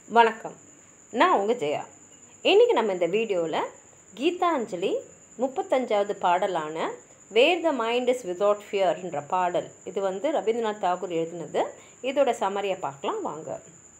வணக்கம் நான் உங்கள் ஜெயா இன்றைக்கி நம்ம இந்த வீடியோவில் கீதாஞ்சலி முப்பத்தஞ்சாவது பாடலான where the mind is without ஃபியர்ன்ற பாடல் இது வந்து ரவீந்திரநாத் தாகூர் எழுதினது இதோட சமரியை பார்க்கலாம் வாங்க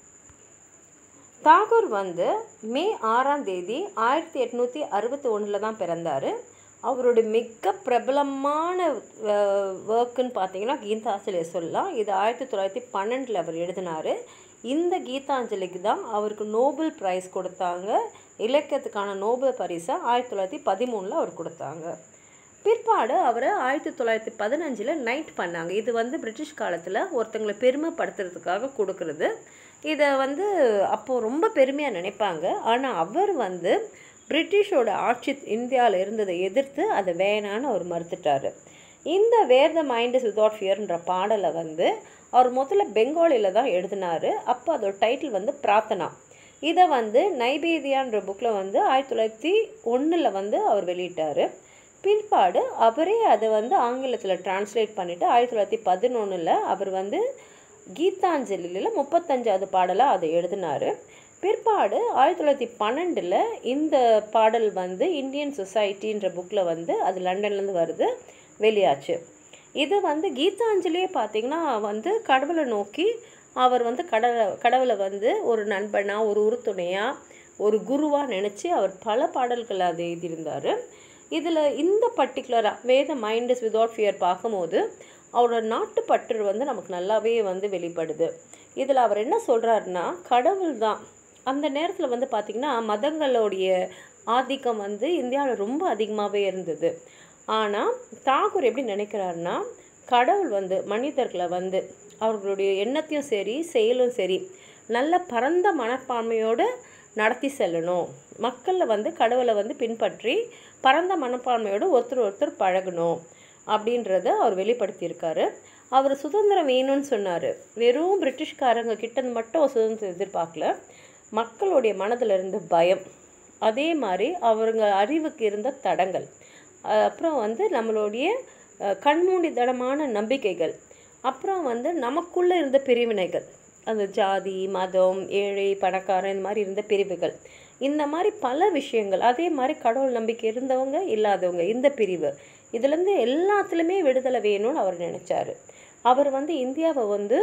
தாகூர் வந்து மே ஆறாம் தேதி ஆயிரத்தி எட்நூற்றி அறுபத்தி ஒன்றில் தான் பிறந்தார் அவருடைய மிக பிரபலமான ஒர்க்குன்னு பார்த்தீங்கன்னா கீதாஞ்சலியை சொல்லலாம் இது ஆயிரத்தி தொள்ளாயிரத்தி பன்னெண்டில் அவர் எழுதினார் இந்த கீதாஞ்சலிக்கு தான் அவருக்கு நோபல் ப்ரைஸ் கொடுத்தாங்க இலக்கியத்துக்கான நோபல் பரிசை ஆயிரத்தி தொள்ளாயிரத்தி பதிமூணில் அவர் கொடுத்தாங்க பிற்பாடு அவரை ஆயிரத்தி தொள்ளாயிரத்தி பதினஞ்சில் நைட் பண்ணாங்க இது வந்து பிரிட்டிஷ் காலத்தில் ஒருத்தங்களை பெருமைப்படுத்துறதுக்காக கொடுக்குறது இதை வந்து அப்போது ரொம்ப பெருமையாக நினைப்பாங்க ஆனால் அவர் வந்து பிரிட்டிஷோட ஆட்சி இந்தியாவில் இருந்ததை எதிர்த்து அதை வேணான்னு அவர் மறுத்துட்டார் இந்த where the mind is without ஃபியர்ன்ற பாடலை வந்து அவர் முதல்ல பெங்காலியில் தான் எழுதினார் அப்போ அதோட டைட்டில் வந்து பிரார்த்தனா இதை வந்து நைபேதியான்ற புக்கில் வந்து ஆயிரத்தி தொள்ளாயிரத்தி ஒன்றில் வந்து அவர் வெளியிட்டார் பிற்பாடு அவரே அதை வந்து ஆங்கிலத்தில் டிரான்ஸ்லேட் பண்ணிவிட்டு ஆயிரத்தி தொள்ளாயிரத்தி பதினொன்றில் அவர் வந்து கீதாஞ்சலியில் முப்பத்தஞ்சாவது பாடலாக அதை எழுதினார் பிற்பாடு ஆயிரத்தி தொள்ளாயிரத்தி பன்னெண்டில் இந்த பாடல் வந்து இந்தியன் சொசைட்டின்ற புக்கில் வந்து அது லண்டன்லேருந்து வருது வெளியாச்சு இது வந்து கீதாஞ்சலியே பார்த்திங்கன்னா வந்து கடவுளை நோக்கி அவர் வந்து கடவுளை கடவுளை வந்து ஒரு நண்பனாக ஒரு உறுதுணையாக ஒரு குருவாக நினச்சி அவர் பல பாடல்கள் அதை எழுதியிருந்தார் இதில் இந்த பர்டிகுலராக வேத மைண்ட் இஸ் விதவுட் ஃபியர் பார்க்கும்போது அவரோட நாட்டுப்பற்று வந்து நமக்கு நல்லாவே வந்து வெளிப்படுது இதில் அவர் என்ன சொல்கிறாருன்னா கடவுள் தான் அந்த நேரத்தில் வந்து பார்த்திங்கன்னா மதங்களுடைய ஆதிக்கம் வந்து இந்தியாவில் ரொம்ப அதிகமாகவே இருந்தது ஆனால் தாகூர் எப்படி நினைக்கிறாருன்னா கடவுள் வந்து மனிதர்களை வந்து அவர்களுடைய எண்ணத்தையும் சரி செயலும் சரி நல்ல பரந்த மனப்பான்மையோடு நடத்தி செல்லணும் மக்களில் வந்து கடவுளை வந்து பின்பற்றி பரந்த மனப்பான்மையோடு ஒருத்தர் ஒருத்தர் பழகணும் அப்படின்றத அவர் வெளிப்படுத்தியிருக்காரு அவர் சுதந்திரம் வேணும்னு சொன்னார் வெறும் பிரிட்டிஷ்காரங்க கிட்டேருந்து மட்டும் சுதந்திரம் எதிர்பார்க்கல மக்களுடைய மனதில் இருந்த பயம் அதே மாதிரி அவருங்க அறிவுக்கு இருந்த தடங்கள் அப்புறம் வந்து நம்மளுடைய கண்மூடித்தனமான நம்பிக்கைகள் அப்புறம் வந்து நமக்குள்ளே இருந்த பிரிவினைகள் அந்த ஜாதி மதம் ஏழை பணக்காரன் இந்த மாதிரி இருந்த பிரிவுகள் இந்த மாதிரி பல விஷயங்கள் அதே மாதிரி கடவுள் நம்பிக்கை இருந்தவங்க இல்லாதவங்க இந்த பிரிவு இதுலேருந்து எல்லாத்துலேயுமே விடுதலை வேணும்னு அவர் நினச்சார் அவர் வந்து இந்தியாவை வந்து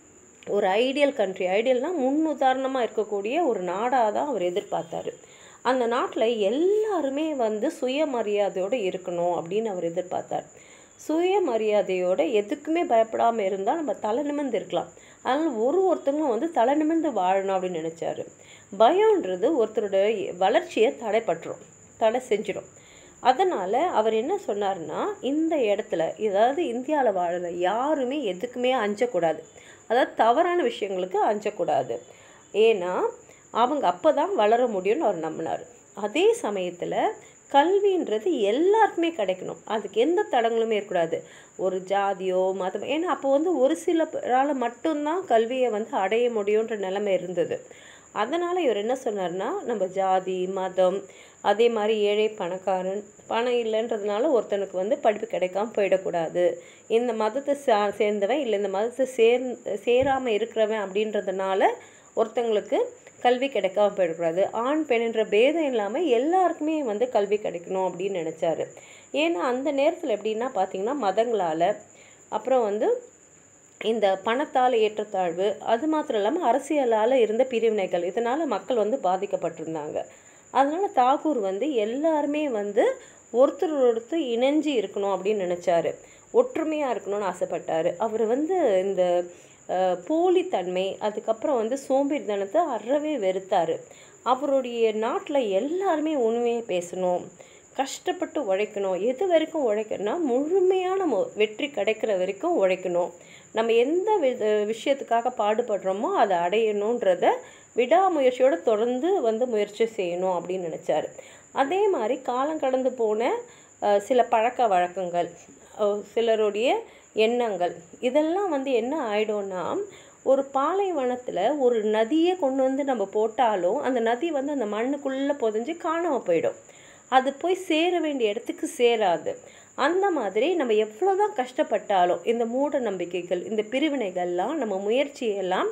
ஒரு ஐடியல் கண்ட்ரி ஐடியல்னால் முன் உதாரணமாக இருக்கக்கூடிய ஒரு நாடாக தான் அவர் எதிர்பார்த்தாரு அந்த நாட்டில் எல்லாருமே வந்து சுயமரியாதையோடு இருக்கணும் அப்படின்னு அவர் எதிர்பார்த்தார் சுயமரியாதையோடு எதுக்குமே பயப்படாமல் இருந்தால் நம்ம தலை நிமிர்ந்து இருக்கலாம் அதனால் ஒரு ஒருத்தங்களும் வந்து தலை நிமிர்ந்து வாழணும் அப்படின்னு நினச்சாரு பயம்ன்றது ஒருத்தரோட வளர்ச்சியை தடைப்பட்டுரும் தடை செஞ்சிடும் அதனால் அவர் என்ன சொன்னார்னா இந்த இடத்துல அதாவது இந்தியாவில் வாழற யாருமே எதுக்குமே அஞ்சக்கூடாது அதாவது தவறான விஷயங்களுக்கு அஞ்சக்கூடாது ஏன்னா அவங்க அப்போ தான் வளர முடியும்னு அவர் நம்பினார் அதே சமயத்தில் கல்வின்றது எல்லாருக்குமே கிடைக்கணும் அதுக்கு எந்த தடங்களுமே இருக்கக்கூடாது ஒரு ஜாதியோ மதம் ஏன்னா அப்போ வந்து ஒரு சிலரால் மட்டும்தான் கல்வியை வந்து அடைய முடியுன்ற நிலைமை இருந்தது அதனால் இவர் என்ன சொன்னார்னா நம்ம ஜாதி மதம் அதே மாதிரி ஏழை பணக்காரன் பணம் இல்லைன்றதுனால ஒருத்தனுக்கு வந்து படிப்பு கிடைக்காம போயிடக்கூடாது இந்த மதத்தை சா சேர்ந்தவன் இல்லை இந்த மதத்தை சேர் சேராமல் இருக்கிறவன் அப்படின்றதுனால ஒருத்தங்களுக்கு கல்வி கிடைக்காம போயிடக்கூடாது ஆண் பெண்ணுன்ற பேதம் இல்லாமல் எல்லாருக்குமே வந்து கல்வி கிடைக்கணும் அப்படின்னு நினச்சாரு ஏன்னா அந்த நேரத்தில் எப்படின்னா பார்த்திங்கன்னா மதங்களால் அப்புறம் வந்து இந்த பணத்தால் ஏற்றத்தாழ்வு அது மாத்திரம் இல்லாமல் அரசியலால் இருந்த பிரிவினைகள் இதனால் மக்கள் வந்து பாதிக்கப்பட்டிருந்தாங்க அதனால் தாகூர் வந்து எல்லாருமே வந்து ஒருத்தர் ஒருத்தர் இணைஞ்சு இருக்கணும் அப்படின்னு நினச்சாரு ஒற்றுமையாக இருக்கணும்னு ஆசைப்பட்டார் அவர் வந்து இந்த போலித்தன்மை அதுக்கப்புறம் வந்து சோம்பேறித்தனத்தை அறவே வெறுத்தார் அவருடைய நாட்டில் எல்லாருமே உண்மையை பேசணும் கஷ்டப்பட்டு உழைக்கணும் எது வரைக்கும் உழைக்கணும்னா முழுமையான வெற்றி கிடைக்கிற வரைக்கும் உழைக்கணும் நம்ம எந்த விஷயத்துக்காக பாடுபடுறோமோ அதை அடையணுன்றத விடாமுயற்சியோடு தொடர்ந்து வந்து முயற்சி செய்யணும் அப்படின்னு நினச்சார் அதே மாதிரி காலம் கடந்து போன சில பழக்க வழக்கங்கள் சிலருடைய எண்ணங்கள் இதெல்லாம் வந்து என்ன ஆகிடும்னா ஒரு பாலைவனத்தில் ஒரு நதியை கொண்டு வந்து நம்ம போட்டாலும் அந்த நதி வந்து அந்த மண்ணுக்குள்ளே புதஞ்சு காணாமல் போயிடும் அது போய் சேர வேண்டிய இடத்துக்கு சேராது அந்த மாதிரி நம்ம எவ்வளோ தான் கஷ்டப்பட்டாலும் இந்த மூட நம்பிக்கைகள் இந்த பிரிவினைகள்லாம் நம்ம முயற்சியெல்லாம்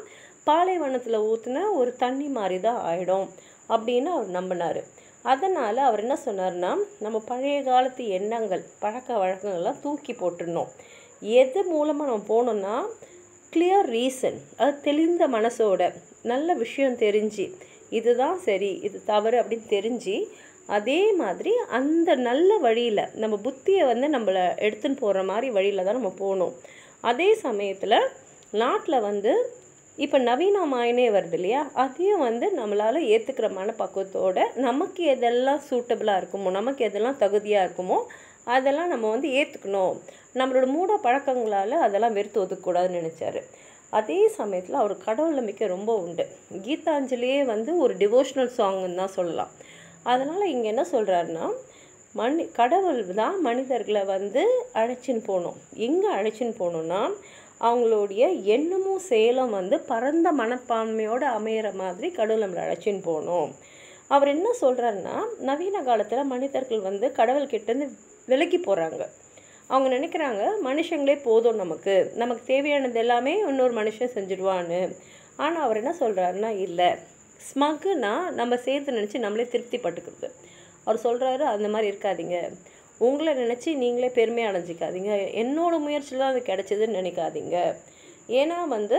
பாலைவனத்தில் ஊற்றுனா ஒரு தண்ணி மாதிரி தான் ஆயிடும் அப்படின்னு அவர் நம்பினார் அதனால் அவர் என்ன சொன்னார்னா நம்ம பழைய காலத்து எண்ணங்கள் பழக்க வழக்கங்கள்லாம் தூக்கி போட்டுடணும் எது மூலமாக நம்ம போனோம்னா கிளியர் ரீசன் அது தெளிந்த மனசோட நல்ல விஷயம் தெரிஞ்சு இதுதான் சரி இது தவறு அப்படின்னு தெரிஞ்சு அதே மாதிரி அந்த நல்ல வழியில் நம்ம புத்தியை வந்து நம்மளை எடுத்துன்னு போகிற மாதிரி வழியில் தான் நம்ம போகணும் அதே சமயத்தில் நாட்டில் வந்து இப்போ நவீனமாயினே வருது இல்லையா அதையும் வந்து நம்மளால் ஏற்றுக்கிற மனப்பக்குவத்தோட நமக்கு எதெல்லாம் சூட்டபிளாக இருக்குமோ நமக்கு எதெல்லாம் தகுதியாக இருக்குமோ அதெல்லாம் நம்ம வந்து ஏற்றுக்கணும் நம்மளோட மூட பழக்கங்களால் அதெல்லாம் வெறுத்து ஒதுக்கக்கூடாதுன்னு நினச்சாரு அதே சமயத்தில் அவர் கடவுள் நம்பிக்கை ரொம்ப உண்டு கீதாஞ்சலியே வந்து ஒரு டிவோஷனல் சாங்குன்னு தான் சொல்லலாம் அதனால் இங்கே என்ன சொல்கிறாருன்னா மனி கடவுள் தான் மனிதர்களை வந்து அழைச்சின்னு போகணும் எங்கே அழைச்சின்னு போகணுன்னா அவங்களுடைய எண்ணமும் செயலும் வந்து பரந்த மனப்பான்மையோடு அமையிற மாதிரி கடவுள் நம்மளை அழைச்சின்னு போகணும் அவர் என்ன சொல்கிறாருன்னா நவீன காலத்தில் மனிதர்கள் வந்து கடவுள்கிட்டேருந்து விலகி போகிறாங்க அவங்க நினைக்கிறாங்க மனுஷங்களே போதும் நமக்கு நமக்கு தேவையானது எல்லாமே இன்னொரு மனுஷன் செஞ்சுடுவான்னு ஆனால் அவர் என்ன சொல்கிறாருன்னா இல்லை ஸ்மக்குனா நம்ம சேர்த்து நினச்சி நம்மளே திருப்தி பட்டுக்கிறது அவர் சொல்கிறாரு அந்த மாதிரி இருக்காதீங்க உங்களை நினச்சி நீங்களே பெருமை அடைஞ்சிக்காதீங்க என்னோட முயற்சியில் தான் அது கிடச்சிதுன்னு நினைக்காதீங்க ஏன்னா வந்து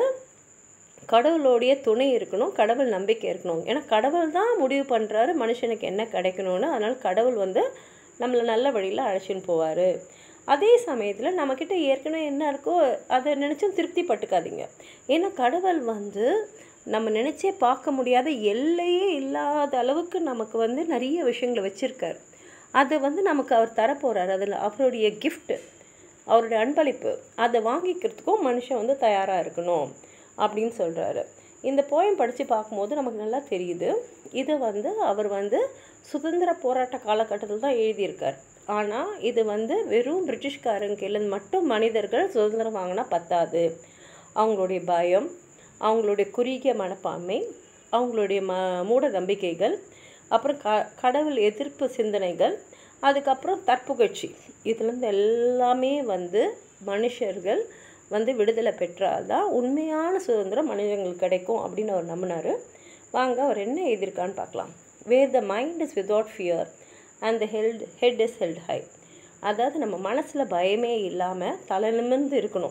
கடவுளோடைய துணை இருக்கணும் கடவுள் நம்பிக்கை இருக்கணும் ஏன்னா கடவுள் தான் முடிவு பண்ணுறாரு மனுஷனுக்கு என்ன கிடைக்கணும்னு அதனால் கடவுள் வந்து நம்மளை நல்ல வழியில் அழைச்சின்னு போவார் அதே சமயத்தில் நம்மக்கிட்ட ஏற்கனவே என்ன இருக்கோ அதை நினச்சும் திருப்தி பட்டுக்காதீங்க ஏன்னா கடவுள் வந்து நம்ம நினச்சே பார்க்க முடியாத எல்லையே இல்லாத அளவுக்கு நமக்கு வந்து நிறைய விஷயங்களை வச்சுருக்கார் அதை வந்து நமக்கு அவர் தரப்போகிறார் அதில் அவருடைய கிஃப்ட்டு அவருடைய அன்பளிப்பு அதை வாங்கிக்கிறதுக்கும் மனுஷன் வந்து தயாராக இருக்கணும் அப்படின்னு சொல்கிறாரு இந்த போயம் படித்து பார்க்கும்போது நமக்கு நல்லா தெரியுது இது வந்து அவர் வந்து சுதந்திர போராட்ட காலகட்டத்தில் தான் எழுதியிருக்கார் ஆனால் இது வந்து வெறும் பிரிட்டிஷ்காரங்க கையிலேருந்து மட்டும் மனிதர்கள் சுதந்திரம் வாங்கினா பத்தாது அவங்களுடைய பயம் அவங்களுடைய குறுகிய மனப்பான்மை அவங்களுடைய ம மூட நம்பிக்கைகள் அப்புறம் க கடவுள் எதிர்ப்பு சிந்தனைகள் அதுக்கப்புறம் தற்புகழ்ச்சி இதுலேருந்து எல்லாமே வந்து மனுஷர்கள் வந்து விடுதலை பெற்றால்தான் உண்மையான சுதந்திரம் மனிதங்களுக்கு கிடைக்கும் அப்படின்னு அவர் நம்பினார் வாங்க அவர் என்ன எழுதியிருக்கான்னு பார்க்கலாம் where the mind is without fear and the held head is held high அதாவது நம்ம மனசில் பயமே இல்லாமல் தலை நிமிர்ந்து இருக்கணும்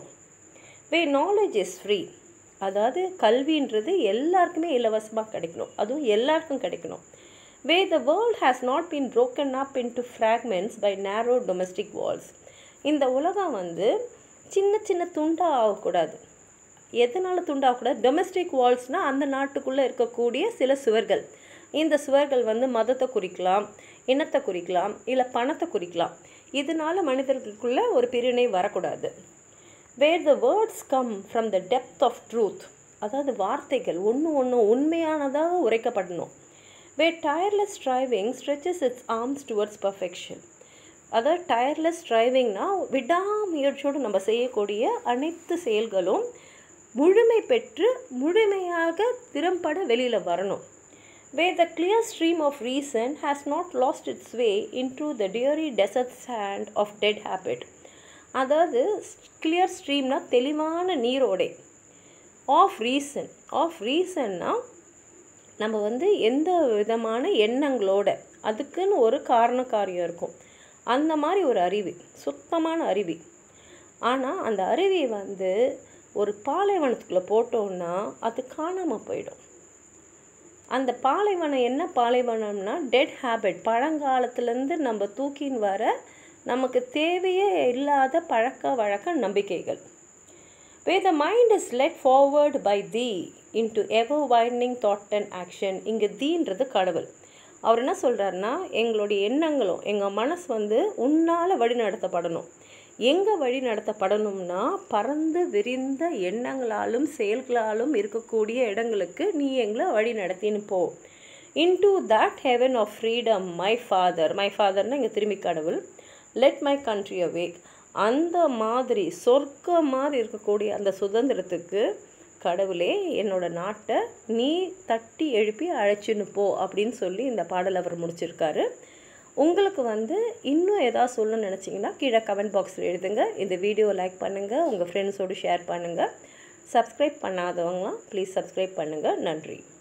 வே நாலேஜ் இஸ் ஃப்ரீ அதாவது கல்வின்றது எல்லாருக்குமே இலவசமாக கிடைக்கணும் அதுவும் எல்லாருக்கும் கிடைக்கணும் where the world has not been broken up into fragments by narrow domestic walls இந்த உலகம் வந்து சின்ன சின்ன துண்டாக ஆகக்கூடாது எதனால் துண்டாகக்கூடாது டொமஸ்டிக் வால்ஸ்னால் அந்த நாட்டுக்குள்ளே இருக்கக்கூடிய சில சுவர்கள் இந்த சுவர்கள் வந்து மதத்தை குறிக்கலாம் இனத்தை குறிக்கலாம் இல்லை பணத்தை குறிக்கலாம் இதனால் மனிதர்களுக்குள்ள ஒரு பிரிவினை வரக்கூடாது where the words come from the depth of truth அதாவது வார்த்தைகள் ஒன்று ஒன்று உண்மையானதாக உரைக்கப்படணும் where tireless striving stretches its arms towards perfection அதாவது டயர்லெஸ் ஸ்ட்ரைவிங்னா விடாமுயற்சியோடு நம்ம செய்யக்கூடிய அனைத்து செயல்களும் முழுமை பெற்று முழுமையாக திறம்பட வெளியில் வரணும் where the clear stream of reason has not lost its way into the dreary desert sand of dead habit அதாவது கிளியர் ஸ்ட்ரீம்னா தெளிவான நீரோடை ஆஃப் ரீசன் ஆஃப் ரீசன்னா நம்ம வந்து எந்த விதமான எண்ணங்களோட அதுக்குன்னு ஒரு காரண காரியம் இருக்கும் அந்த மாதிரி ஒரு அருவி சுத்தமான அருவி ஆனால் அந்த அருவி வந்து ஒரு பாலைவனத்துக்குள்ளே போட்டோன்னா அது காணாமல் போயிடும் அந்த பாலைவனம் என்ன பாலைவனம்னா டெட் ஹேபிட் பழங்காலத்துலேருந்து நம்ம தூக்கின்னு வர நமக்கு தேவையே இல்லாத பழக்க வழக்க நம்பிக்கைகள் where the mind is led forward by thee into ever widening thought and action இங்கே தீன்றது கடவுள் அவர் என்ன சொல்கிறாருன்னா எங்களுடைய எண்ணங்களும் எங்கள் மனசு வந்து உன்னால் வழி நடத்தப்படணும் எங்கே வழி நடத்தப்படணும்னா பறந்து விரிந்த எண்ணங்களாலும் செயல்களாலும் இருக்கக்கூடிய இடங்களுக்கு நீ எங்களை வழி நடத்தின்னு போ into that heaven of freedom my father my ஃபாதர்னா இங்கே திரும்பி கடவுள் லெட் மை கண்ட்ரி அவேக் அந்த மாதிரி சொர்க்க மாதிரி இருக்கக்கூடிய அந்த சுதந்திரத்துக்கு கடவுளே என்னோட நாட்டை நீ தட்டி எழுப்பி அழைச்சின்னு போ அப்படின்னு சொல்லி இந்த பாடல் அவர் முடிச்சிருக்காரு உங்களுக்கு வந்து இன்னும் எதாவது சொல்லணும்னு நினச்சிங்கன்னா கீழே கமெண்ட் பாக்ஸில் எழுதுங்க இந்த வீடியோ லைக் பண்ணுங்கள் உங்கள் ஃப்ரெண்ட்ஸோடு ஷேர் பண்ணுங்கள் சப்ஸ்கிரைப் பண்ணாதவங்களாம் ப்ளீஸ் சப்ஸ்கிரைப் பண்ணுங்கள் நன்றி